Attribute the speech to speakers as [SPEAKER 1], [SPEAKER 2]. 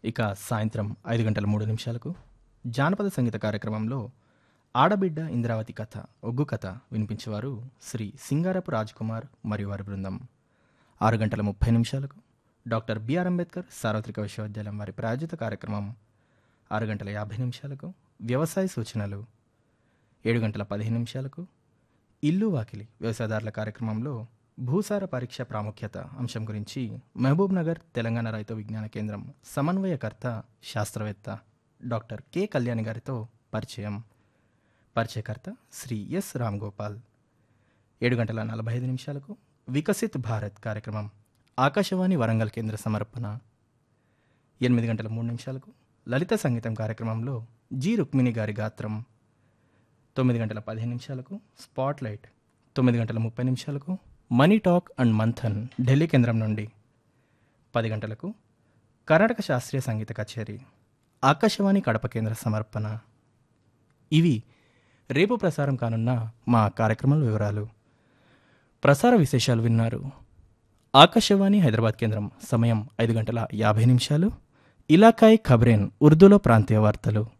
[SPEAKER 1] ఇక సాయంత్రం ఐదు గంటల మూడు నిమిషాలకు జానపద సంగీత కార్యక్రమంలో ఆడబిడ్డ ఇంద్రావతి కథ ఒగ్గు కథ వినిపించేవారు శ్రీ సింగారపు రాజ్కుమార్ మరియు వారి బృందం ఆరు గంటల ముప్పై నిమిషాలకు డాక్టర్ బిఆర్ అంబేద్కర్ సార్వత్రిక విశ్వవిద్యాలయం వారి ప్రాయోజిత కార్యక్రమం ఆరు గంటల యాభై నిమిషాలకు వ్యవసాయ సూచనలు ఏడు గంటల పదిహేను నిమిషాలకు ఇల్లు వాకిలి వ్యవసాయదారుల కార్యక్రమంలో భూసార పరీక్ష ప్రాముఖ్యత అంశం గురించి మహబూబ్ నగర్ తెలంగాణ రైతు విజ్ఞాన కేంద్రం సమన్వయకర్త శాస్త్రవేత్త డాక్టర్ కె కళ్యాణి గారితో పరిచయం పరిచయకర్త శ్రీ ఎస్ రామ్ గోపాల్ ఏడు గంటల నలభై ఐదు నిమిషాలకు వికసిత్ భారత్ కార్యక్రమం ఆకాశవాణి వరంగల్ కేంద్ర సమర్పణ ఎనిమిది గంటల మూడు నిమిషాలకు లలిత సంగీతం కార్యక్రమంలో జి రుక్మిణి గారి గాత్రం తొమ్మిది గంటల పదిహేను నిమిషాలకు స్పాట్ లైట్ తొమ్మిది గంటల ముప్పై నిమిషాలకు money talk and Manthan Delhi కేంద్రం నుండి పది గంటలకు కర్ణాటక శాస్త్రీయ సంగీత కచేరీ ఆకాశవాణి కడప కేంద్ర సమర్పణ ఇవి రేపు ప్రసారం కానున్న మా కార్యక్రమాల వివరాలు ప్రసార విశేషాలు విన్నారు ఆకాశవాణి హైదరాబాద్ కేంద్రం సమయం ఐదు గంటల యాభై నిమిషాలు ఇలాకాయ్ ఖబరేన్ ఉర్దూలో ప్రాంతీయ వార్తలు